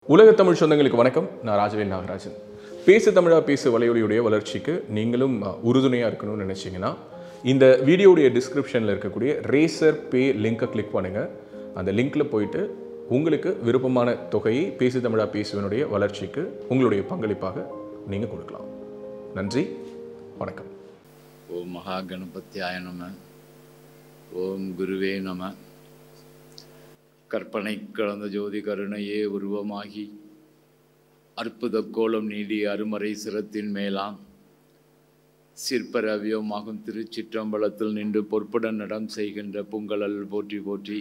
உலக தமிழ் சொந்தங்களுக்கு வணக்கம் நான் ராஜவேல் நாகராஜன் பேசு தமிழா பேசு வலையொலியுடைய வளர்ச்சிக்கு நீங்களும் உறுதுணையாக இருக்கணும்னு நினச்சிங்கன்னா இந்த வீடியோடைய டிஸ்கிரிப்ஷனில் இருக்கக்கூடிய ரேசர் பே லிங்கை கிளிக் பண்ணுங்கள் அந்த லிங்க்கில் போயிட்டு உங்களுக்கு விருப்பமான தொகையை பேசு தமிழா பேசுவனுடைய வளர்ச்சிக்கு உங்களுடைய பங்களிப்பாக நீங்கள் கொடுக்கலாம் நன்றி வணக்கம் ஓம் மகா கணபத்தியாய நம ஓம் குருவே நம கற்பனை கலந்த ஜோதி கருணையே உருவமாகி அற்புத கோலம் நீடி அருமறை சிரத்தின் மேலாம் சிற்பர அவியமாகும் திருச்சிற்றம்பலத்தில் நின்று பொற்புடன் நடம் செய்கின்ற பொங்கலல் போற்றி போற்றி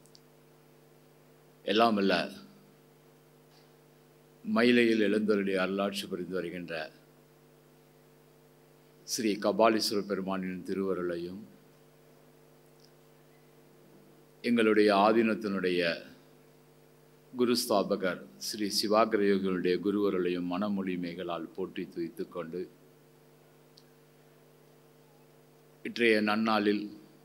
எல்லாம் அல்ல மயிலையில் எழுந்தருடைய அருளாட்சி புரிந்து வருகின்ற ஸ்ரீ கபாலீஸ்வர பெருமானின் திருவருளையும் எங்களுடைய ஆதீனத்தினுடைய குருஸ்தாபகர் ஸ்ரீ சிவாகிரயோகிகளுடைய குருவருளையும் மனமொழிமைகளால் போற்றி துய்த்து கொண்டு இன்றைய நன்னாளில்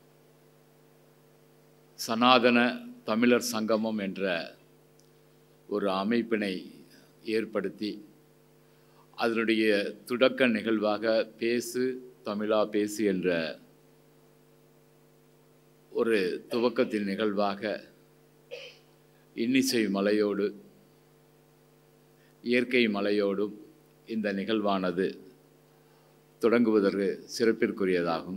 சனாதன தமிழர் சங்கமம் என்ற ஒரு அமைப்பினை ஏற்படுத்தி அதனுடைய தொடக்க நிகழ்வாக பேசு தமிழா பேசு என்ற ஒரு துவக்கத்தின் நிகழ்வாக இன்னிசை மலையோடு இயற்கை மலையோடும் இந்த நிகழ்வானது தொடங்குவதற்கு சிறப்பிற்குரியதாகும்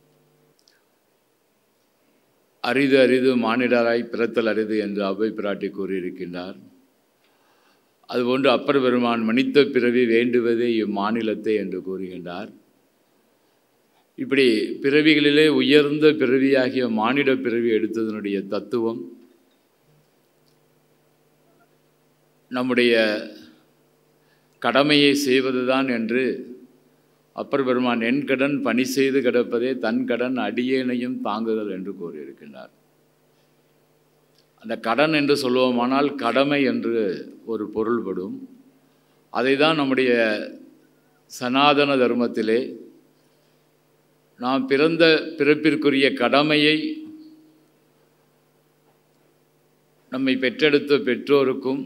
அரிது அரிது மானிடராய் பிறத்தல் அரிது என்று அவை பிராட்டி கூறியிருக்கின்றார் அதுபோன்று அப்பர் பெருமான் மனித பிறவி வேண்டுவதே இம்மாநிலத்தை என்று கூறுகின்றார் இப்படி பிறவிகளிலே உயர்ந்த பிறவியாகிய மானிட பிறவி எடுத்ததனுடைய தத்துவம் நம்முடைய கடமையை செய்வதுதான் என்று அப்பர் பெருமான் என் கடன் பணி செய்து கிடப்பதே தன் கடன் அடியேனையும் தாங்குதல் என்று கூறியிருக்கின்றார் அந்த கடன் என்று சொல்லுவோமானால் கடமை என்று ஒரு பொருள்படும் அதை தான் நம்முடைய சனாதன தர்மத்திலே நாம் பிறந்த பிறப்பிற்குரிய கடமையை நம்மை பெற்றெடுத்த பெற்றோருக்கும்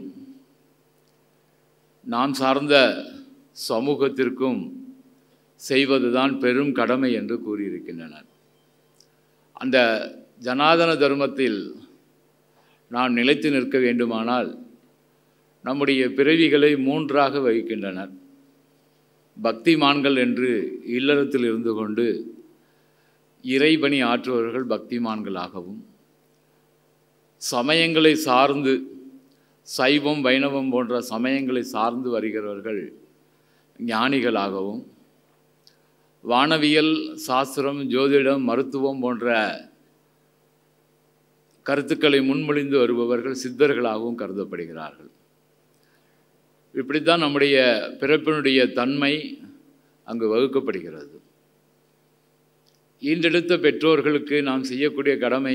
நாம் சார்ந்த சமூகத்திற்கும் செய்வதுதான் பெரும் கடமை என்று கூறியிருக்கின்றனர் அந்த ஜனாதன தர்மத்தில் நாம் நிலைத்து நிற்க வேண்டுமானால் நம்முடைய பிறவிகளை மூன்றாக வகிக்கின்றனர் பக்திமான்கள் என்று இல்லறத்தில் இருந்து கொண்டு இறைபணி ஆற்றுபவர்கள் பக்திமான்களாகவும் சமயங்களை சார்ந்து சைவம் வைணவம் போன்ற சமயங்களை சார்ந்து வருகிறவர்கள் ஞானிகளாகவும் வானவியல் சாஸ்திரம் ஜோதிடம் மருத்துவம் போன்ற கருத்துக்களை முன்மொழிந்து வருபவர்கள் சித்தர்களாகவும் கருதப்படுகிறார்கள் இப்படித்தான் நம்முடைய பிறப்பினுடைய தன்மை அங்கு வகுக்கப்படுகிறது ஈன்றெடுத்த பெற்றோர்களுக்கு நாம் செய்யக்கூடிய கடமை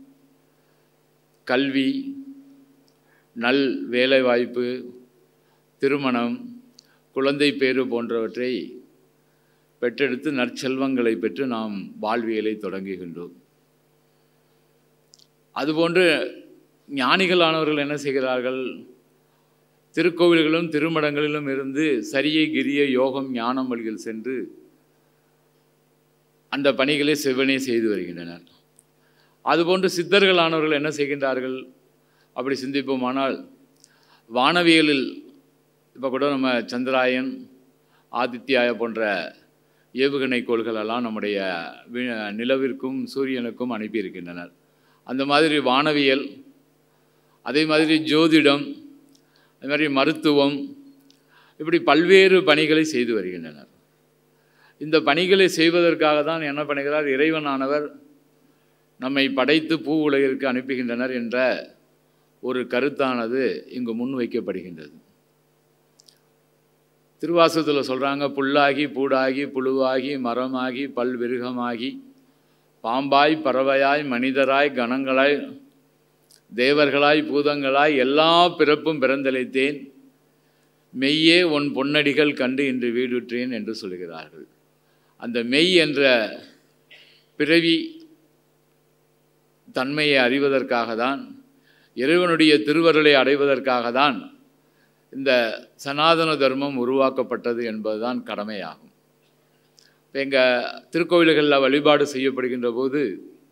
கல்வி நல் வேலைவாய்ப்பு திருமணம் குழந்தை பேறு போன்றவற்றை பெற்றெடுத்து நற்செல்வங்களை பெற்று நாம் வாழ்வியலை தொடங்குகின்றோம் அதுபோன்று ஞானிகளானவர்கள் என்ன செய்கிறார்கள் திருக்கோவில்களும் திருமடங்களிலும் இருந்து சரியை கிரிய யோகம் ஞானம் வழிகள் சென்று அந்த பணிகளை செவ்வனே செய்து வருகின்றனர் அதுபோன்று சித்தர்களானவர்கள் என்ன செய்கின்றார்கள் அப்படி சிந்திப்போமானால் வானவியலில் இப்போ கூட நம்ம சந்திராயன் ஆதித்யாய போன்ற ஏவுகணை கோள்களெல்லாம் நம்முடைய நிலவிற்கும் சூரியனுக்கும் அனுப்பியிருக்கின்றனர் அந்த மாதிரி வானவியல் அதே மாதிரி ஜோதிடம் அது மாதிரி மருத்துவம் இப்படி பல்வேறு பணிகளை செய்து வருகின்றனர் இந்த பணிகளை செய்வதற்காக தான் என்ன பண்ணுகிறார் இறைவனானவர் நம்மை படைத்து பூ உலகிற்கு அனுப்புகின்றனர் என்ற ஒரு கருத்தானது இங்கு முன்வைக்கப்படுகின்றது திருவாசகத்தில் சொல்கிறாங்க புல்லாகி பூடாகி புழுவாகி மரமாகி பல்விருகமாகி பாம்பாய் பறவையாய் மனிதராய் கணங்களாய் தேவர்களாய் பூதங்களாய் எல்லா பிறப்பும் பிறந்தளித்தேன் மெய்யே உன் பொன்னடிகள் கண்டு இன்று வீடுற்றேன் என்று சொல்கிறார்கள் அந்த மெய் என்ற பிறவி தன்மையை அறிவதற்காக தான் இறைவனுடைய திருவருளை அடைவதற்காக தான் இந்த சனாதன தர்மம் உருவாக்கப்பட்டது என்பதுதான் கடமையாகும் இப்போ எங்கள் திருக்கோவில்களில் வழிபாடு செய்யப்படுகின்ற போது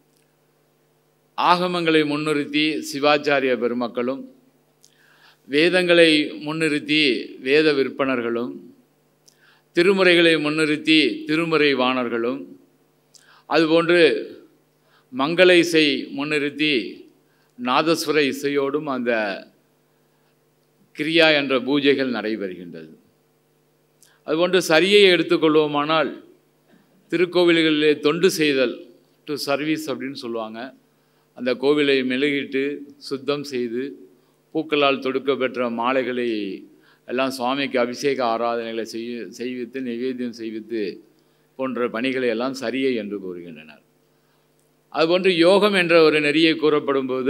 ஆகமங்களை முன்னிறுத்தி சிவாச்சாரிய பெருமக்களும் வேதங்களை முன்னிறுத்தி வேத விற்பனர்களும் திருமுறைகளை முன்னிறுத்தி திருமுறை வாணர்களும் அதுபோன்று மங்கள இசை முன்னிறுத்தி நாதஸ்வர இசையோடும் அந்த கிரியா என்ற பூஜைகள் நடைபெறுகின்றது அதுபோன்று சரியை எடுத்துக்கொள்வோமானால் திருக்கோவில்களிலே தொண்டு செய்தல் டு சர்வீஸ் அப்படின்னு சொல்லுவாங்க அந்த கோவிலை மெழுகிட்டு சுத்தம் செய்து பூக்களால் தொடுக்க பெற்ற மாலைகளை எல்லாம் சுவாமிக்கு அபிஷேக ஆராதனைகளை செய்ய செய்வித்து நிவேத்தியம் செய்வித்து போன்ற பணிகளை எல்லாம் சரியை என்று கூறுகின்றனர் அதுபோன்று யோகம் என்ற ஒரு நெறியை கூறப்படும்போது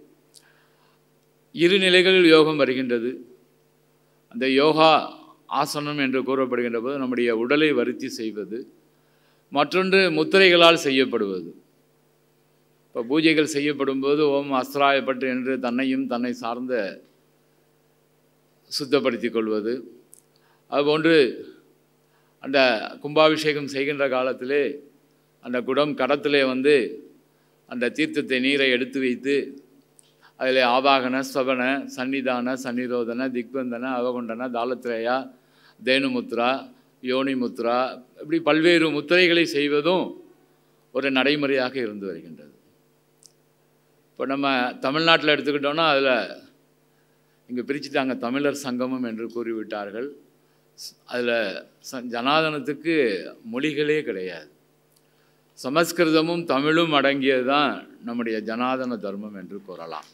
இரு நிலைகளில் யோகம் வருகின்றது அந்த யோகா ஆசனம் என்று கூறப்படுகின்ற போது நம்முடைய உடலை வருத்தி செய்வது மற்றொன்று முத்திரைகளால் செய்யப்படுவது இப்போ பூஜைகள் செய்யப்படும் போது ஓம் அஸ்திராயப்பட்டு என்று தன்னையும் தன்னை சார்ந்த சுத்தப்படுத்தி கொள்வது அதுபோன்று அந்த கும்பாபிஷேகம் செய்கின்ற காலத்திலே அந்த குடம் கடத்திலே வந்து அந்த தீர்த்தத்தை நீரை எடுத்து வைத்து அதில் ஆவாகன ஸ்வபன சன்னிதான சன்னிரோதன திக்வந்தன அவகொண்டன தாளத்திரேயா தேனுமுத்ரா யோனிமுத்ரா இப்படி பல்வேறு முத்திரைகளை செய்வதும் ஒரு நடைமுறையாக இருந்து வருகின்றது இப்போ நம்ம தமிழ்நாட்டில் எடுத்துக்கிட்டோன்னா அதில் இங்கே பிரிச்சுட்டாங்க தமிழர் சங்கமம் என்று கூறிவிட்டார்கள் அதில் ச ஜனாதனத்துக்கு மொழிகளே கிடையாது சமஸ்கிருதமும் தமிழும் அடங்கியது தான் நம்முடைய ஜனாதன தர்மம் என்று கூறலாம்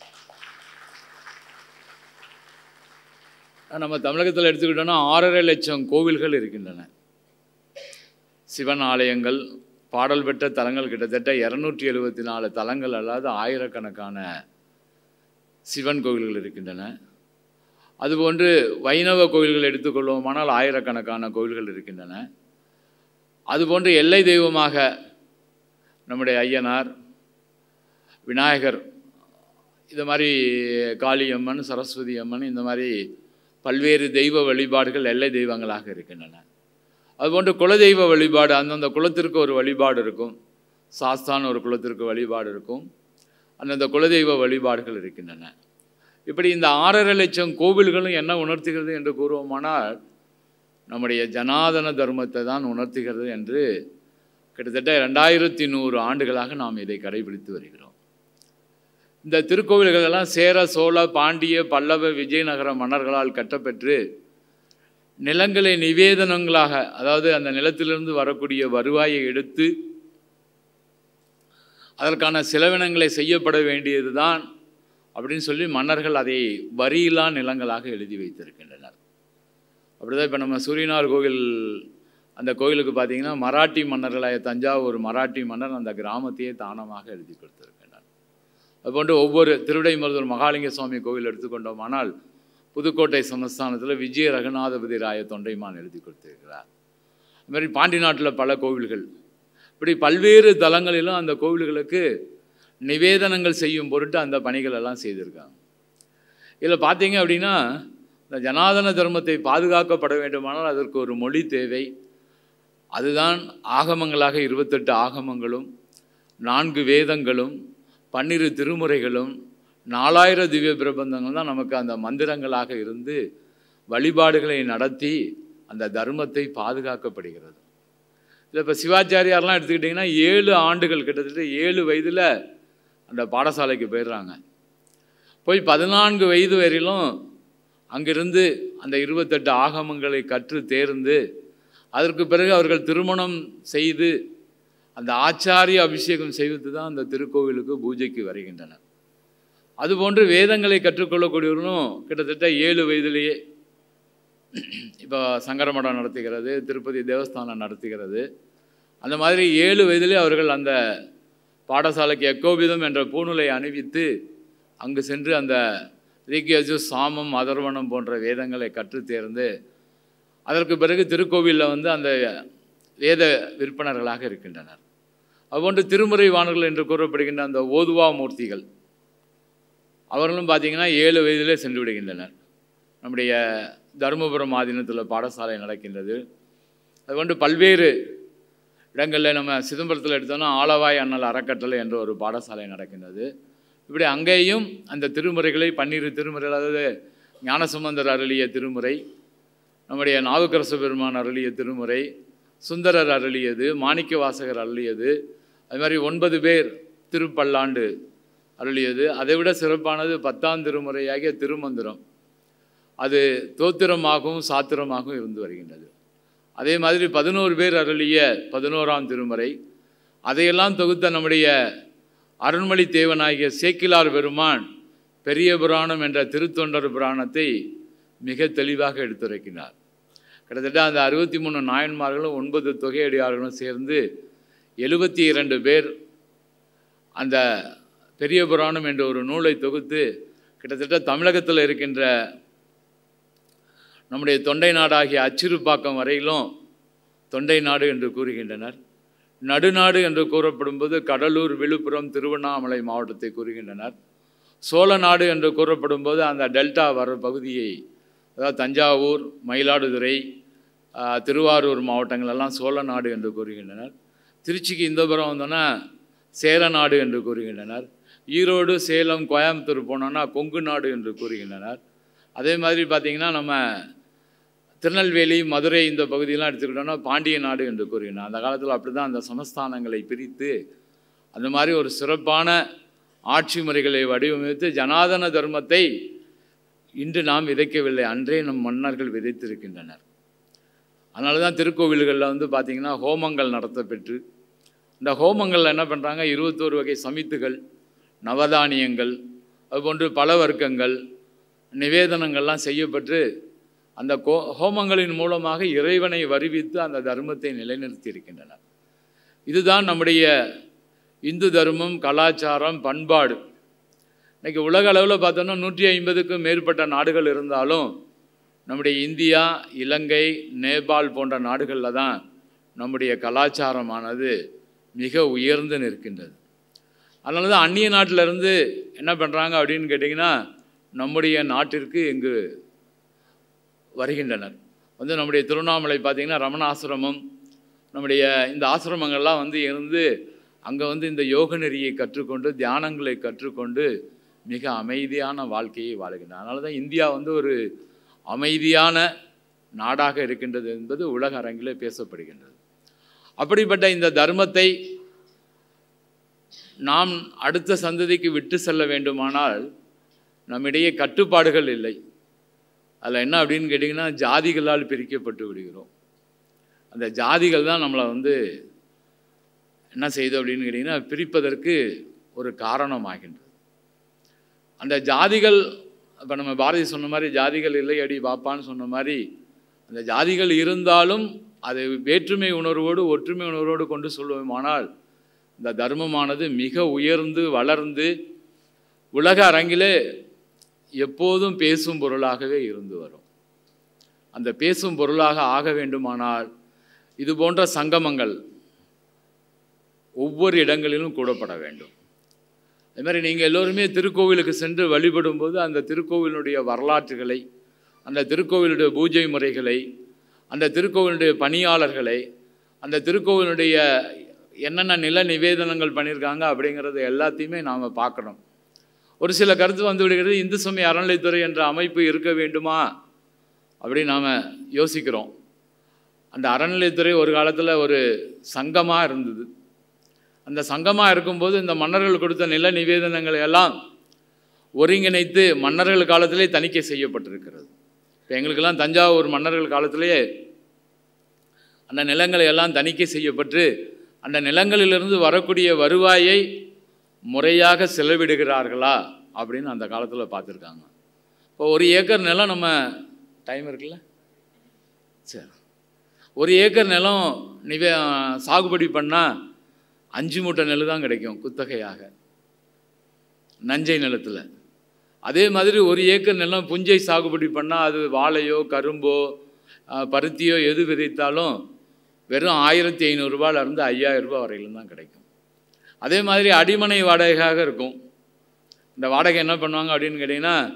நம்ம தமிழகத்தில் எடுத்துக்கிட்டோன்னா ஆறரை லட்சம் கோவில்கள் இருக்கின்றன சிவன் ஆலயங்கள் பாடல் பெற்ற தலங்கள் கிட்டத்தட்ட இரநூற்றி எழுபத்தி நாலு தலங்கள் அல்லாத ஆயிரக்கணக்கான சிவன் கோவில்கள் இருக்கின்றன அதுபோன்று வைணவ கோவில்கள் எடுத்துக்கொள்வோமானால் ஆயிரக்கணக்கான கோவில்கள் இருக்கின்றன அதுபோன்று எல்லை தெய்வமாக நம்முடைய ஐயனார் விநாயகர் இது மாதிரி காளியம்மன் சரஸ்வதி அம்மன் இந்த மாதிரி பல்வேறு தெய்வ வழிபாடுகள் எல்லை தெய்வங்களாக இருக்கின்றன அதுபோன்று குலதெய்வ வழிபாடு அந்தந்த குலத்திற்கு ஒரு வழிபாடு இருக்கும் சாஸ்தான் ஒரு குலத்திற்கு வழிபாடு இருக்கும் அந்தந்த குலதெய்வ வழிபாடுகள் இருக்கின்றன இப்படி இந்த ஆறரை லட்சம் கோவில்களும் என்ன உணர்த்துகிறது என்று கூறுவோமானால் நம்முடைய ஜனாதன தர்மத்தை தான் உணர்த்துகிறது என்று கிட்டத்தட்ட ரெண்டாயிரத்தி நூறு ஆண்டுகளாக நாம் இதை கடைபிடித்து வருகிறோம் இந்த திருக்கோவில்கள் எல்லாம் சேர சோழ பாண்டிய பல்லவ விஜயநகர மன்னர்களால் கட்டப்பெற்று நிலங்களை நிவேதனங்களாக அதாவது அந்த நிலத்திலிருந்து வரக்கூடிய வருவாயை எடுத்து அதற்கான செலவினங்களை செய்யப்பட வேண்டியது தான் அப்படின்னு சொல்லி மன்னர்கள் அதை வரியில்லா நிலங்களாக எழுதி வைத்திருக்கின்றனர் அப்படிதான் இப்போ நம்ம சூரியனார் கோவில் அந்த கோயிலுக்கு பார்த்தீங்கன்னா மராட்டி மன்னர்களாய தஞ்சாவூர் மராட்டி மன்னர் அந்த கிராமத்தையே தானமாக எழுதி கொடுத்திருக்கின்றனர் அதுபோன்று ஒவ்வொரு திருவிடைமருதூர் மகாலிங்க சுவாமி கோவில் எடுத்துக்கொண்டோமானால் புதுக்கோட்டை சமஸ்தானத்தில் விஜய ரகுநாதபதி ராய தொண்டைமான் எழுதி கொடுத்திருக்கிறார் அது மாதிரி பாண்டி நாட்டில் பல கோவில்கள் இப்படி பல்வேறு தலங்களிலும் அந்த கோவில்களுக்கு நிவேதனங்கள் செய்யும் பொருட்டு அந்த பணிகள் எல்லாம் செய்திருக்காங்க இதில் பார்த்தீங்க அப்படின்னா இந்த ஜனாதன தர்மத்தை பாதுகாக்கப்பட வேண்டுமானால் அதற்கு ஒரு மொழி தேவை அதுதான் ஆகமங்களாக இருபத்தெட்டு ஆகமங்களும் நான்கு வேதங்களும் பன்னிரு திருமுறைகளும் நாலாயிர திவ்ய பிரபந்தங்கள் தான் நமக்கு அந்த மந்திரங்களாக இருந்து வழிபாடுகளை நடத்தி அந்த தர்மத்தை பாதுகாக்கப்படுகிறது இல்லை இப்போ சிவாச்சாரியார்லாம் எடுத்துக்கிட்டிங்கன்னா ஏழு ஆண்டுகள் கிட்டத்தட்ட ஏழு வயதில் அந்த பாடசாலைக்கு போயிடுறாங்க போய் பதினான்கு வயது வரையிலும் அங்கிருந்து அந்த இருபத்தெட்டு ஆகமங்களை கற்று தேர்ந்து அதற்கு பிறகு அவர்கள் திருமணம் செய்து அந்த ஆச்சாரிய அபிஷேகம் செய்வது தான் அந்த திருக்கோவிலுக்கு பூஜைக்கு வருகின்றனர் அதுபோன்று வேதங்களை கற்றுக்கொள்ளக்கூடியவர்களும் கிட்டத்தட்ட ஏழு வயதிலேயே இப்போ சங்கரமடம் நடத்துகிறது திருப்பதி தேவஸ்தானம் நடத்துகிறது அந்த மாதிரி ஏழு வயதிலே அவர்கள் அந்த பாடசாலைக்கு எக்கோபிதம் என்ற பூநூலை அணிவித்து அங்கு சென்று அந்த ரிக்யஜு சாமம் அதர்வனம் போன்ற வேதங்களை கற்றுத் தேர்ந்து அதற்கு பிறகு திருக்கோவிலில் வந்து அந்த வேத விற்பனர்களாக இருக்கின்றனர் அதுபோன்று திருமுறை வாணர்கள் என்று கூறப்படுகின்ற அந்த ஓதுவா மூர்த்திகள் அவர்களும் பார்த்தீங்கன்னா ஏழு வயதிலே சென்று விடுகின்றனர் நம்முடைய தருமபுரம் ஆதீனத்தில் பாடசாலை நடக்கின்றது அது கொண்டு பல்வேறு இடங்களில் நம்ம சிதம்பரத்தில் எடுத்தோம்னா ஆலவாய் அண்ணல் அறக்கட்டளை என்ற ஒரு பாடசாலை நடக்கின்றது இப்படி அங்கேயும் அந்த திருமுறைகளை பன்னிரு திருமுறைகள் அதாவது ஞானசம்பந்தர் அருளிய திருமுறை நம்முடைய நாவுக்கரசு பெருமான் அருளிய திருமுறை சுந்தரர் அருளியது மாணிக்க வாசகர் அருளியது அது மாதிரி ஒன்பது பேர் திருப்பல்லாண்டு அருளியது அதைவிட சிறப்பானது பத்தாம் திருமுறையாகிய திருமந்திரம் அது தோத்திரமாகவும் சாத்திரமாகவும் இருந்து வருகின்றது அதே மாதிரி பதினோரு பேர் அருளிய பதினோராம் திருமுறை அதையெல்லாம் தொகுத்த நம்முடைய அருண்மொழி தேவனாகிய சேக்கிலார் பெருமான் பெரிய புராணம் என்ற திருத்தொண்டர் புராணத்தை மிக தெளிவாக எடுத்துரைக்கினார் கிட்டத்தட்ட அந்த அறுபத்தி மூணு நாயன்மார்களும் ஒன்பது தொகையடியார்களும் சேர்ந்து எழுபத்தி இரண்டு பேர் அந்த பெரிய புராணம் என்ற ஒரு நூலை தொகுத்து கிட்டத்தட்ட தமிழகத்தில் இருக்கின்ற நம்முடைய தொண்டை நாடாகிய அச்சிறுப்பாக்கம் வரையிலும் தொண்டை நாடு என்று கூறுகின்றனர் நடுநாடு என்று கூறப்படும்போது கடலூர் விழுப்புரம் திருவண்ணாமலை மாவட்டத்தை கூறுகின்றனர் சோழ நாடு என்று கூறப்படும்போது அந்த டெல்டா வர பகுதியை அதாவது தஞ்சாவூர் மயிலாடுதுறை ஆ, திருவாரூர் மாவட்டங்கள் எல்லாம் சோழ நாடு என்று கூறுகின்றனர் திருச்சிக்கு இந்த புறம் வந்தோன்னா சேர நாடு என்று கூறுகின்றனர் ஈரோடு சேலம் கோயம்புத்தூர் போனோன்னா கொங்கு நாடு என்று கூறுகின்றனர் அதே மாதிரி பார்த்திங்கன்னா நம்ம திருநெல்வேலி மதுரை இந்த பகுதியெல்லாம் எடுத்துக்கிட்டோம்னா பாண்டிய நாடு என்று கூறுகின்றனர் அந்த காலத்தில் அப்படி தான் அந்த சமஸ்தானங்களை பிரித்து அந்த மாதிரி ஒரு சிறப்பான ஆட்சி முறைகளை வடிவமைத்து ஜனாதன தர்மத்தை இன்று நாம் விதைக்கவில்லை அன்றே நம் மன்னர்கள் விதைத்திருக்கின்றனர் அதனால தான் திருக்கோவில்களில் வந்து பார்த்திங்கன்னா ஹோமங்கள் நடத்தப்பெற்று இந்த ஹோமங்களில் என்ன பண்ணுறாங்க இருபத்தோரு வகை சமித்துகள் நவதானியங்கள் அதுபோன்று பல வர்க்கங்கள் நிவேதனங்கள்லாம் செய்யப்பட்டு அந்த கோ ஹோமங்களின் மூலமாக இறைவனை வருவித்து அந்த தர்மத்தை நிலைநிறுத்தி இருக்கின்றனர் இதுதான் நம்முடைய இந்து தர்மம் கலாச்சாரம் பண்பாடு இன்னைக்கு உலக அளவில் பார்த்தோன்னா நூற்றி ஐம்பதுக்கும் மேற்பட்ட நாடுகள் இருந்தாலும் நம்முடைய இந்தியா இலங்கை நேபாள் போன்ற நாடுகளில் தான் நம்முடைய கலாச்சாரமானது மிக உயர்ந்து நிற்கின்றது அதனால தான் அந்நிய நாட்டில இருந்து என்ன பண்ணுறாங்க அப்படின்னு கேட்டிங்கன்னா நம்முடைய நாட்டிற்கு இங்கு வருகின்றனர் வந்து நம்முடைய திருவண்ணாமலை பார்த்திங்கன்னா ரமண ஆசிரமம் நம்முடைய இந்த ஆசிரமங்கள்லாம் வந்து இருந்து அங்கே வந்து இந்த யோக நெறியை கற்றுக்கொண்டு தியானங்களை கற்றுக்கொண்டு மிக அமைதியான வாழ்க்கையை வாழுகின்றனர் அதனால தான் இந்தியா வந்து ஒரு அமைதியான நாடாக இருக்கின்றது என்பது உலக அரங்கிலே பேசப்படுகின்றது அப்படிப்பட்ட இந்த தர்மத்தை நாம் அடுத்த சந்ததிக்கு விட்டு செல்ல வேண்டுமானால் நம்மிடையே கட்டுப்பாடுகள் இல்லை அதில் என்ன அப்படின்னு கேட்டிங்கன்னா ஜாதிகளால் பிரிக்கப்பட்டு விடுகிறோம் அந்த ஜாதிகள் தான் நம்மளை வந்து என்ன செய்யுது அப்படின்னு கேட்டிங்கன்னா பிரிப்பதற்கு ஒரு காரணமாகின்றது அந்த ஜாதிகள் இப்போ நம்ம பாரதி சொன்ன மாதிரி ஜாதிகள் இல்லை அடி பாப்பான்னு சொன்ன மாதிரி அந்த ஜாதிகள் இருந்தாலும் அதை வேற்றுமை உணர்வோடு ஒற்றுமை உணர்வோடு கொண்டு சொல்லுவோமானால் இந்த தர்மமானது மிக உயர்ந்து வளர்ந்து உலக அரங்கிலே எப்போதும் பேசும் பொருளாகவே இருந்து வரும் அந்த பேசும் பொருளாக ஆக வேண்டுமானால் இது போன்ற சங்கமங்கள் ஒவ்வொரு இடங்களிலும் கூடப்பட வேண்டும் அது மாதிரி நீங்கள் எல்லோருமே திருக்கோவிலுக்கு சென்று வழிபடும்போது அந்த திருக்கோவிலுடைய வரலாற்றுகளை அந்த திருக்கோவிலுடைய பூஜை முறைகளை அந்த திருக்கோவிலுடைய பணியாளர்களை அந்த திருக்கோவிலுடைய என்னென்ன நில நிவேதனங்கள் பண்ணியிருக்காங்க அப்படிங்கிறது எல்லாத்தையுமே நாம் பார்க்கணும் ஒரு சில கருத்து வந்து விடுகிறது இந்து சமய அறநிலைத்துறை என்ற அமைப்பு இருக்க வேண்டுமா அப்படின்னு நாம் யோசிக்கிறோம் அந்த அறநிலைத்துறை ஒரு காலத்தில் ஒரு சங்கமாக இருந்தது அந்த சங்கமாக இருக்கும்போது இந்த மன்னர்கள் கொடுத்த நில நிவேதனங்களை எல்லாம் ஒருங்கிணைத்து மன்னர்கள் காலத்திலே தணிக்கை செய்யப்பட்டிருக்கிறது இப்போ எங்களுக்கெல்லாம் தஞ்சாவூர் மன்னர்கள் காலத்திலேயே அந்த நிலங்களை எல்லாம் தணிக்கை செய்யப்பட்டு அந்த நிலங்களிலிருந்து வரக்கூடிய வருவாயை முறையாக செலவிடுகிறார்களா அப்படின்னு அந்த காலத்தில் பார்த்துருக்காங்க இப்போ ஒரு ஏக்கர் நிலம் நம்ம டைம் இருக்குல்ல சரி ஒரு ஏக்கர் நிலம் நிவே சாகுபடி பண்ணால் அஞ்சு மூட்டை நெல் தான் கிடைக்கும் குத்தகையாக நஞ்சை நிலத்தில் அதே மாதிரி ஒரு ஏக்கர் நிலம் புஞ்சை சாகுபடி பண்ணால் அது வாழையோ கரும்போ அஹ், பருத்தியோ எது விதைத்தாலும் வெறும் ஆயிரத்தி ஐநூறுரூபாலேருந்து ஐயாயிரம் ரூபாய் வரையிலும் தான் கிடைக்கும் அதே மாதிரி அடிமனை வாடகையாக இருக்கும் இந்த வாடகை என்ன பண்ணுவாங்க அப்படின்னு கேட்டிங்கன்னா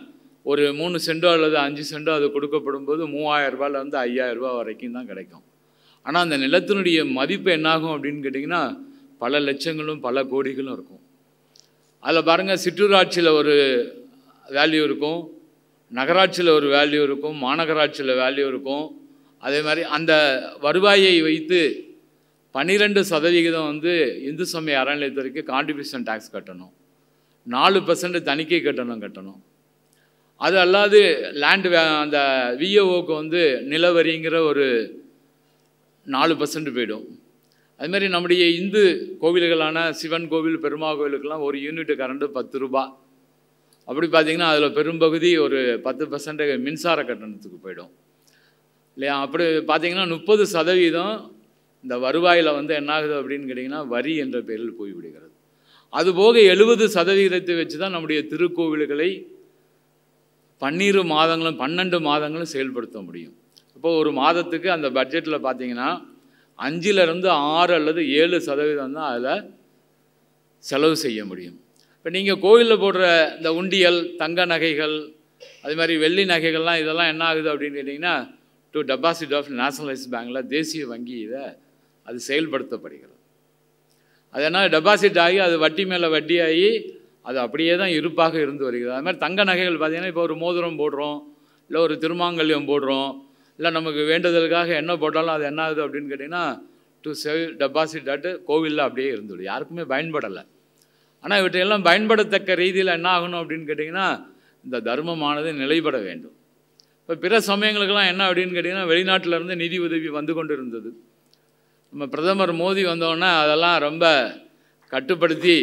ஒரு மூணு சென்டோ அல்லது அஞ்சு சென்டோ அது கொடுக்கப்படும் போது மூவாயிரம் ரூபாயிலேருந்து ஐயாயிரம் ரூபாய் வரைக்கும் தான் கிடைக்கும் ஆனால் அந்த நிலத்தினுடைய மதிப்பு என்னாகும் அப்படின்னு கேட்டிங்கன்னா பல லட்சங்களும் பல கோடிகளும் இருக்கும் அதில் பாருங்கள் சிற்றூராட்சியில் ஒரு வேல்யூ இருக்கும் நகராட்சியில் ஒரு வேல்யூ இருக்கும் மாநகராட்சியில் வேல்யூ இருக்கும் அதே மாதிரி அந்த வருவாயை வைத்து பன்னிரெண்டு சதவிகிதம் வந்து இந்து சமய அறநிலையத்துறைக்கு கான்ட்ரிபியூஷன் டேக்ஸ் கட்டணும் நாலு பர்சன்ட் தணிக்கை கட்டணம் கட்டணும் அது அல்லாது லேண்டு அந்த விஏஓக்கு வந்து நிலவரிங்கிற ஒரு நாலு பர்சன்ட் போயிடும் அதுமாரி நம்முடைய இந்து கோவில்களான சிவன் கோவில் பெருமா கோவிலுக்கெல்லாம் ஒரு யூனிட் கரண்ட்டு பத்து ரூபா அப்படி பார்த்தீங்கன்னா அதில் பெரும்பகுதி ஒரு பத்து பர்சன்ட் மின்சார கட்டணத்துக்கு போயிடும் இல்லையா அப்படி பார்த்தீங்கன்னா முப்பது சதவீதம் இந்த வருவாயில் வந்து என்ன ஆகுது அப்படின்னு கேட்டிங்கன்னா வரி என்ற பெயரில் போய்விடுகிறது அதுபோக எழுபது சதவீதத்தை வச்சு தான் நம்முடைய திருக்கோவில்களை பன்னிரு மாதங்களும் பன்னெண்டு மாதங்களும் செயல்படுத்த முடியும் இப்போ ஒரு மாதத்துக்கு அந்த பட்ஜெட்டில் பார்த்தீங்கன்னா அஞ்சிலிருந்து ஆறு அல்லது ஏழு சதவீதம் தான் அதில் செலவு செய்ய முடியும் இப்போ நீங்கள் கோவிலில் போடுற இந்த உண்டியல் தங்க நகைகள் அது மாதிரி வெள்ளி நகைகள்லாம் இதெல்லாம் என்ன ஆகுது அப்படின்னு கேட்டிங்கன்னா டு டெபாசிட் ஆஃப் நேஷனலைஸ் பேங்க்கில் தேசிய வங்கி இதை அது செயல்படுத்தப்படுகிறது அது என்ன டெபாசிட் ஆகி அது வட்டி மேலே வட்டி ஆகி அது அப்படியே தான் இருப்பாக இருந்து வருகிறது அது மாதிரி தங்க நகைகள் பார்த்திங்கன்னா இப்போ ஒரு மோதிரம் போடுறோம் இல்லை ஒரு திருமாங்கல்யம் போடுறோம் இல்லை நமக்கு வேண்டுதலுக்காக என்ன போட்டாலும் அது என்ன ஆகுது அப்படின்னு கேட்டிங்கன்னா டு சேவ் டெபாசிட் அட்டு கோவிலில் அப்படியே இருந்துடும் யாருக்குமே பயன்படலை ஆனால் இவற்றையெல்லாம் பயன்படத்தக்க ரீதியில் என்ன ஆகணும் அப்படின்னு கேட்டிங்கன்னா இந்த தர்மமானது நிலைப்பட வேண்டும் இப்போ பிற சமயங்களுக்கெல்லாம் என்ன அப்படின்னு கேட்டிங்கன்னா வெளிநாட்டிலேருந்து நிதி உதவி வந்து கொண்டு இருந்தது நம்ம பிரதமர் மோடி வந்தோடனே அதெல்லாம் ரொம்ப கட்டுப்படுத்தி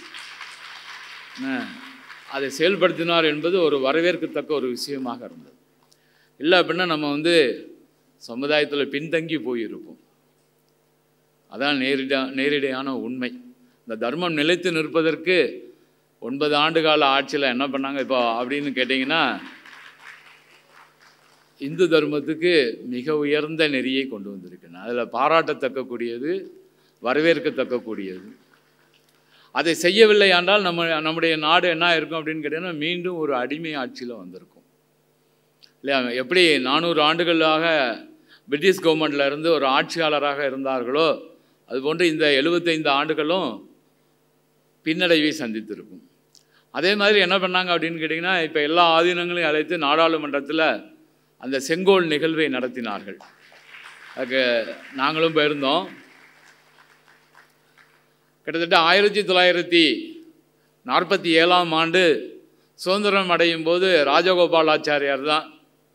அதை செயல்படுத்தினார் என்பது ஒரு வரவேற்கத்தக்க ஒரு விஷயமாக இருந்தது இல்லை அப்படின்னா நம்ம வந்து சமுதாயத்தில் பின்தங்கி போயிருப்போம் அதான் நேரிட நேரிடையான உண்மை இந்த தர்மம் நிலைத்து நிற்பதற்கு ஒன்பது ஆண்டு கால ஆட்சியில் என்ன பண்ணாங்க இப்போ அப்படின்னு கேட்டிங்கன்னா இந்து தர்மத்துக்கு மிக உயர்ந்த நெறியை கொண்டு வந்திருக்கணும் அதில் பாராட்டத்தக்கக்கூடியது வரவேற்கத்தக்கக்கூடியது அதை செய்யவில்லை என்றால் நம்ம நம்முடைய நாடு என்ன இருக்கும் அப்படின்னு கேட்டிங்கன்னா மீண்டும் ஒரு அடிமை ஆட்சியில் வந்திருக்கும் இல்லையா எப்படி நானூறு ஆண்டுகளாக பிரிட்டிஷ் கவர்மெண்ட்டில் இருந்து ஒரு ஆட்சியாளராக இருந்தார்களோ அதுபோன்று இந்த எழுபத்தைந்து ஆண்டுகளும் பின்னடைவை சந்தித்திருக்கும் அதே மாதிரி என்ன பண்ணாங்க அப்படின்னு கேட்டிங்கன்னா இப்போ எல்லா ஆதீனங்களையும் அழைத்து நாடாளுமன்றத்தில் அந்த செங்கோல் நிகழ்வை நடத்தினார்கள் அதுக்கு நாங்களும் போயிருந்தோம் கிட்டத்தட்ட ஆயிரத்தி தொள்ளாயிரத்தி நாற்பத்தி ஏழாம் ஆண்டு சுதந்திரம் அடையும் போது ராஜகோபாலாச்சாரியார் தான்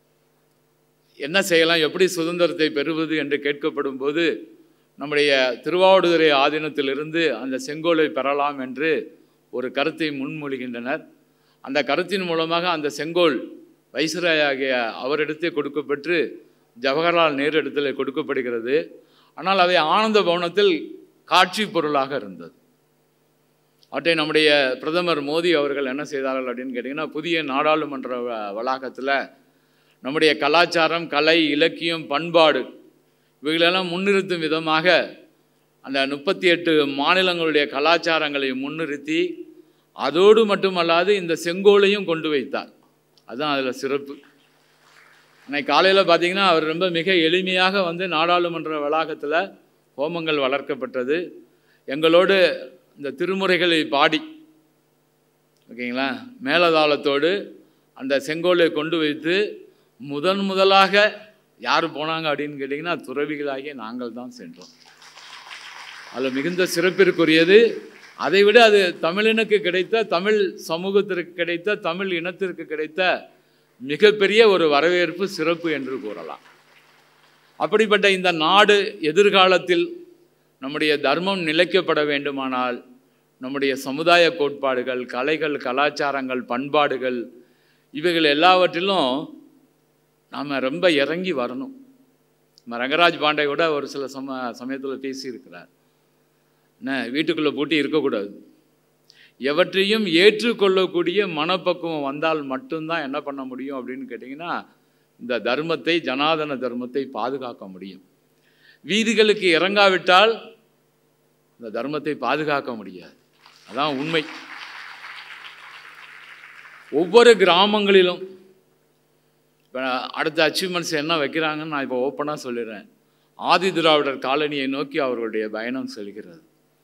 என்ன செய்யலாம் எப்படி சுதந்திரத்தை பெறுவது என்று கேட்கப்படும் போது நம்முடைய திருவாவடுதுறை ஆதீனத்திலிருந்து அந்த செங்கோலை பெறலாம் என்று ஒரு கருத்தை முன்மொழிகின்றனர் அந்த கருத்தின் மூலமாக அந்த செங்கோல் வைஸ்ராய் ஆகிய அவரிடத்தே கொடுக்கப்பட்டு ஜவஹர்லால் நேரு இடத்துல கொடுக்கப்படுகிறது ஆனால் அவை ஆனந்த பவனத்தில் காட்சி பொருளாக இருந்தது அவற்றை நம்முடைய பிரதமர் மோடி அவர்கள் என்ன செய்தார்கள் அப்படின்னு கேட்டிங்கன்னா புதிய நாடாளுமன்ற வ- வளாகத்தில் நம்முடைய கலாச்சாரம் கலை இலக்கியம் பண்பாடு இவைகளெல்லாம் முன்னிறுத்தும் விதமாக அந்த முப்பத்தி எட்டு மாநிலங்களுடைய கலாச்சாரங்களை முன்னிறுத்தி அதோடு மட்டுமல்லாது இந்த செங்கோலையும் கொண்டு வைத்தார் அதுதான் அதில் சிறப்பு அன்னைக்கு காலையில் பார்த்தீங்கன்னா அவர் ரொம்ப மிக எளிமையாக வந்து நாடாளுமன்ற வளாகத்தில் ஹோமங்கள் வளர்க்கப்பட்டது எங்களோடு இந்த திருமுறைகளை பாடி ஓகேங்களா மேலதாளத்தோடு அந்த செங்கோலை கொண்டு வைத்து முதன் முதலாக யார் போனாங்க அப்படின்னு கேட்டிங்கன்னா துறவிகளாகிய நாங்கள் தான் சென்றோம் அதில் மிகுந்த சிறப்பிற்குரியது அதை விட அது தமிழனுக்கு கிடைத்த தமிழ் சமூகத்திற்கு கிடைத்த தமிழ் இனத்திற்கு கிடைத்த மிகப்பெரிய ஒரு வரவேற்பு சிறப்பு என்று கூறலாம் அப்படிப்பட்ட இந்த நாடு எதிர்காலத்தில் நம்முடைய தர்மம் நிலைக்கப்பட வேண்டுமானால் நம்முடைய சமுதாய கோட்பாடுகள் கலைகள் கலாச்சாரங்கள் பண்பாடுகள் இவைகள் எல்லாவற்றிலும் நாம் ரொம்ப இறங்கி வரணும் நம்ம ரங்கராஜ் பாண்டே கூட ஒரு சில சம சமயத்தில் பேசியிருக்கிறார் என்ன வீட்டுக்குள்ளே பூட்டி இருக்கக்கூடாது எவற்றையும் ஏற்றுக்கொள்ளக்கூடிய மனப்பக்குவம் வந்தால் மட்டும்தான் என்ன பண்ண முடியும் அப்படின்னு கேட்டிங்கன்னா இந்த தர்மத்தை ஜனாதன தர்மத்தை பாதுகாக்க முடியும் வீதிகளுக்கு இறங்காவிட்டால் இந்த தர்மத்தை பாதுகாக்க முடியாது அதான் உண்மை ஒவ்வொரு கிராமங்களிலும் இப்போ அடுத்த அச்சீவ்மெண்ட்ஸ் என்ன வைக்கிறாங்கன்னு நான் இப்போ ஓப்பனாக சொல்லிடுறேன் ஆதி திராவிடர் காலனியை நோக்கி அவர்களுடைய பயணம் செல்கிறது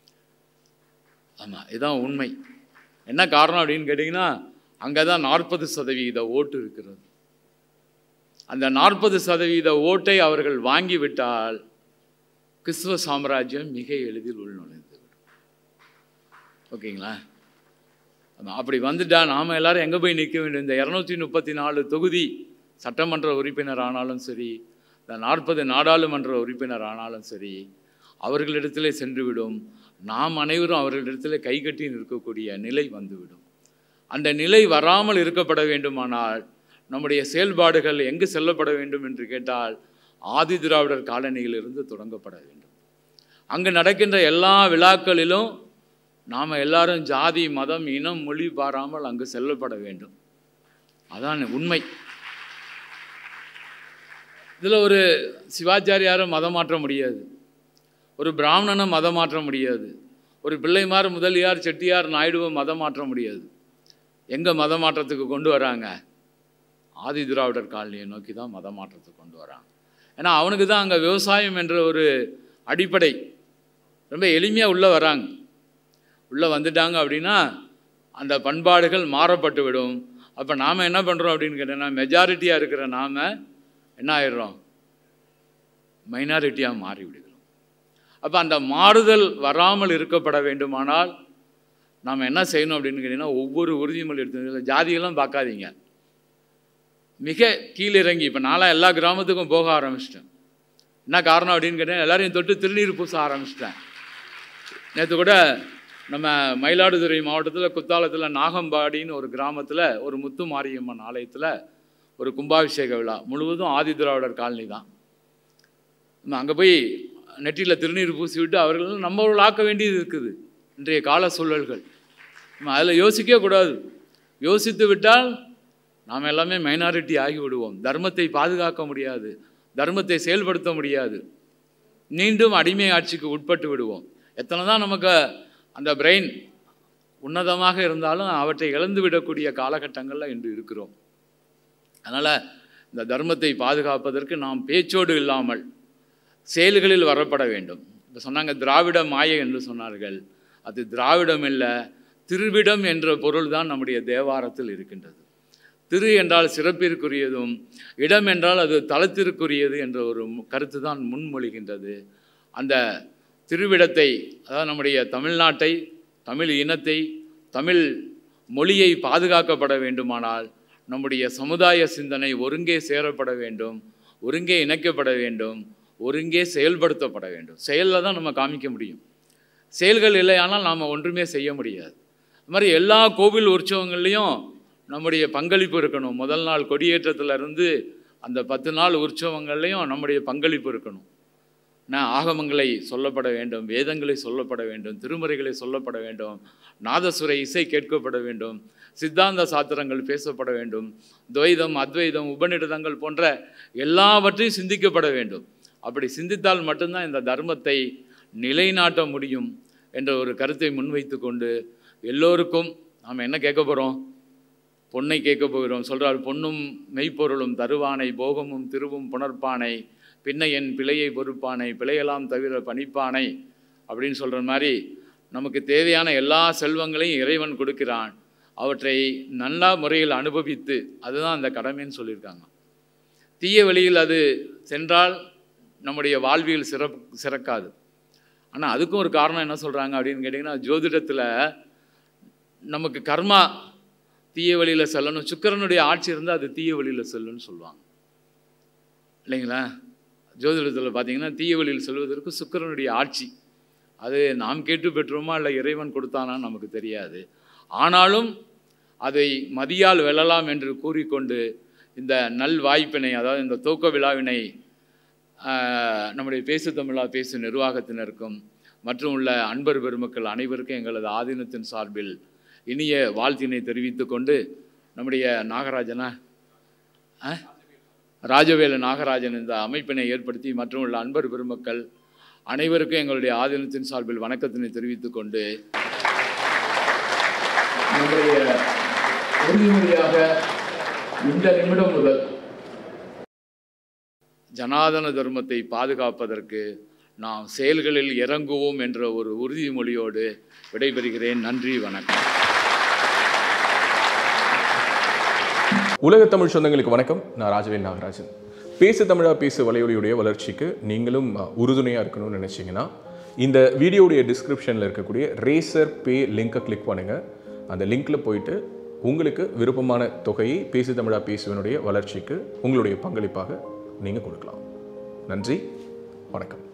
ஆமாம் இதுதான் உண்மை என்ன காரணம் அப்படின்னு கேட்டிங்கன்னா அங்கே தான் நாற்பது சதவீத ஓட்டு இருக்கிறது அந்த நாற்பது சதவீத ஓட்டை அவர்கள் வாங்கிவிட்டால் கிறிஸ்துவ சாம்ராஜ்யம் மிக எளிதில் உள்நுழைந்து விடும் ஓகேங்களா ஆமா, அப்படி வந்துட்டா நாம் எல்லாரும் எங்கே போய் நிற்க வேண்டும் இந்த இரநூத்தி முப்பத்தி நாலு தொகுதி சட்டமன்ற உறுப்பினர் ஆனாலும் சரி இந்த நாற்பது நாடாளுமன்ற உறுப்பினர் ஆனாலும் சரி அவர்களிடத்திலே சென்றுவிடும் நாம் அனைவரும் அவர்களிடத்திலே கைகட்டி நிற்கக்கூடிய நிலை வந்துவிடும் அந்த நிலை வராமல் இருக்கப்பட வேண்டுமானால் நம்முடைய செயல்பாடுகள் எங்கு செல்லப்பட வேண்டும் என்று கேட்டால் ஆதி திராவிடர் காலனியிலிருந்து தொடங்கப்பட வேண்டும் அங்கு நடக்கின்ற எல்லா விழாக்களிலும் நாம் எல்லாரும் ஜாதி மதம் இனம் மொழி பாராமல் அங்கு செல்லப்பட வேண்டும் அதான் உண்மை இதில் ஒரு சிவாச்சாரியாரை மதம் மாற்ற முடியாது ஒரு பிராமணனை மதம் மாற்ற முடியாது ஒரு பிள்ளைமார் முதலியார் செட்டியார் நாயுடுவை மதம் மாற்ற முடியாது எங்கே மத மாற்றத்துக்கு கொண்டு வராங்க ஆதி திராவிடர் காலனியை நோக்கி தான் மத மாற்றத்துக்கு கொண்டு வராங்க ஏன்னா அவனுக்கு தான் அங்கே விவசாயம் என்ற ஒரு அடிப்படை ரொம்ப எளிமையாக உள்ளே வராங்க உள்ளே வந்துட்டாங்க அப்படின்னா அந்த பண்பாடுகள் மாறப்பட்டு விடும் அப்போ நாம் என்ன பண்ணுறோம் அப்படின்னு கேட்டோன்னா மெஜாரிட்டியாக இருக்கிற நாம் என்ன ஆயிடுறோம் மைனாரிட்டியாக மாறி விடுகிறோம் அப்போ அந்த மாறுதல் வராமல் இருக்கப்பட வேண்டுமானால் நாம் என்ன செய்யணும் அப்படின்னு கேட்டிங்கன்னா ஒவ்வொரு உறுதிமொழி எடுத்து ஜாதியெல்லாம் பார்க்காதீங்க மிக கீழிறங்கி இப்போ நான்லாம் எல்லா கிராமத்துக்கும் போக ஆரம்பிச்சிட்டேன் என்ன காரணம் அப்படின்னு கேட்டீங்கன்னா எல்லாரையும் தொட்டு திருநீர் பூச ஆரம்பிச்சிட்டேன் நேற்று கூட நம்ம மயிலாடுதுறை மாவட்டத்தில் குத்தாலத்தில் நாகம்பாடின்னு ஒரு கிராமத்தில் ஒரு முத்து மாரியம்மன் ஆலயத்தில் ஒரு கும்பாபிஷேக விழா முழுவதும் ஆதி திராவிடர் காலனி தான் நம்ம அங்கே போய் நெற்றியில் திருநீர் பூசி விட்டு அவர்கள் நம்மளோட ஆக்க வேண்டியது இருக்குது இன்றைய கால சூழல்கள் நம்ம அதில் யோசிக்கவே கூடாது யோசித்து விட்டால் நாம் எல்லாமே மைனாரிட்டி ஆகி விடுவோம் தர்மத்தை பாதுகாக்க முடியாது தர்மத்தை செயல்படுத்த முடியாது மீண்டும் அடிமை ஆட்சிக்கு உட்பட்டு விடுவோம் எத்தனை தான் நமக்கு அந்த பிரெயின் உன்னதமாக இருந்தாலும் அவற்றை இழந்து விடக்கூடிய காலகட்டங்களில் இன்று இருக்கிறோம் அதனால் இந்த தர்மத்தை பாதுகாப்பதற்கு நாம் பேச்சோடு இல்லாமல் செயல்களில் வரப்பட வேண்டும் இப்போ சொன்னாங்க திராவிட மாயை என்று சொன்னார்கள் அது திராவிடம் இல்லை திருவிடம் என்ற பொருள் தான் நம்முடைய தேவாரத்தில் இருக்கின்றது திரு என்றால் சிறப்பிற்குரியதும் இடம் என்றால் அது தளத்திற்குரியது என்ற ஒரு கருத்து தான் முன்மொழிகின்றது அந்த திருவிடத்தை அதாவது நம்முடைய தமிழ்நாட்டை தமிழ் இனத்தை தமிழ் மொழியை பாதுகாக்கப்பட வேண்டுமானால் நம்முடைய சமுதாய சிந்தனை ஒருங்கே சேரப்பட வேண்டும் ஒருங்கே இணைக்கப்பட வேண்டும் ஒருங்கே செயல்படுத்தப்பட வேண்டும் செயலில் தான் நம்ம காமிக்க முடியும் செயல்கள் இல்லையானால் நாம் ஒன்றுமே செய்ய முடியாது அது மாதிரி எல்லா கோவில் உற்சவங்கள்லேயும் நம்முடைய பங்களிப்பு இருக்கணும் முதல் நாள் கொடியேற்றத்துல இருந்து அந்த பத்து நாள் உற்சவங்கள்லையும் நம்முடைய பங்களிப்பு இருக்கணும் நான் ஆகமங்களை சொல்லப்பட வேண்டும் வேதங்களை சொல்லப்பட வேண்டும் திருமுறைகளை சொல்லப்பட வேண்டும் நாதசுர இசை கேட்கப்பட வேண்டும் சித்தாந்த சாத்திரங்கள் பேசப்பட வேண்டும் துவைதம் அத்வைதம் உபநிடதங்கள் போன்ற எல்லாவற்றையும் சிந்திக்கப்பட வேண்டும் அப்படி சிந்தித்தால் மட்டும்தான் இந்த தர்மத்தை நிலைநாட்ட முடியும் என்ற ஒரு கருத்தை முன்வைத்து கொண்டு எல்லோருக்கும் நாம் என்ன கேட்க போகிறோம் பொன்னை கேட்க போகிறோம் சொல்றார் பொன்னும் மெய்ப்பொருளும் தருவானை போகமும் திருவும் புணர்ப்பானை பின்ன என் பிழையை பொறுப்பானை பிழையெல்லாம் தவிர பணிப்பானை அப்படின்னு சொல்கிற மாதிரி நமக்கு தேவையான எல்லா செல்வங்களையும் இறைவன் கொடுக்கிறான் அவற்றை நல்ல முறையில் அனுபவித்து அதுதான் அந்த கடமைன்னு சொல்லியிருக்காங்க தீய வழியில் அது சென்றால் நம்முடைய வாழ்வியல் சிறப் சிறக்காது ஆனால் அதுக்கும் ஒரு காரணம் என்ன சொல்கிறாங்க அப்படின்னு கேட்டிங்கன்னா ஜோதிடத்தில் நமக்கு கர்மா தீய வழியில் செல்லணும் சுக்கிரனுடைய ஆட்சி இருந்தால் அது தீய வழியில் செல்லுன்னு சொல்லுவாங்க இல்லைங்களா ஜோதிடத்தில் பார்த்தீங்கன்னா தீய வழியில் செல்வதற்கு சுக்கிரனுடைய ஆட்சி அது நாம் கேட்டு பெற்றோமா இல்லை இறைவன் கொடுத்தானான்னு நமக்கு தெரியாது ஆனாலும் அதை மதியால் வெல்லலாம் என்று கூறிக்கொண்டு இந்த நல் வாய்ப்பினை அதாவது இந்த துவக்க விழாவினை ஆஹ், நம்முடைய பேசு தமிழா பேசு நிர்வாகத்தினருக்கும் மற்றும் உள்ள அன்பர் பெருமக்கள் அனைவருக்கும் எங்களது ஆதீனத்தின் சார்பில் இனிய வாழ்த்தினை தெரிவித்துக் கொண்டு நம்முடைய நாகராஜனா ஆ? ராஜவேலு நாகராஜன் இந்த அமைப்பினை ஏற்படுத்தி மற்றும் உள்ள அன்பர் பெருமக்கள் அனைவருக்கும் எங்களுடைய ஆதீனத்தின் சார்பில் வணக்கத்தினை தெரிவித்துக் கொண்டு நம்முடைய உறுதிமொழியாக இந்த நிமிடம் முதல் ஜனாதன தர்மத்தை பாதுகாப்பதற்கு நாம் செயல்களில் இறங்குவோம் என்ற ஒரு உறுதிமொழியோடு விடைபெறுகிறேன் நன்றி வணக்கம் உலக தமிழ் சொந்தங்களுக்கு வணக்கம் நான் ராஜவேல் நாகராஜன் பேசு தமிழா பேசு வலையொலியுடைய வளர்ச்சிக்கு நீங்களும் உறுதுணையாக இருக்கணும்னு நினச்சிங்கன்னா இந்த வீடியோடைய டிஸ்கிரிப்ஷனில் இருக்கக்கூடிய ரேசர் பே லிங்கை கிளிக் பண்ணுங்கள் அந்த லிங்க்கில் போயிட்டு உங்களுக்கு விருப்பமான தொகையை பேசு தமிழா பேசுவனுடைய வளர்ச்சிக்கு உங்களுடைய பங்களிப்பாக நீங்கள் கொடுக்கலாம் நன்றி வணக்கம்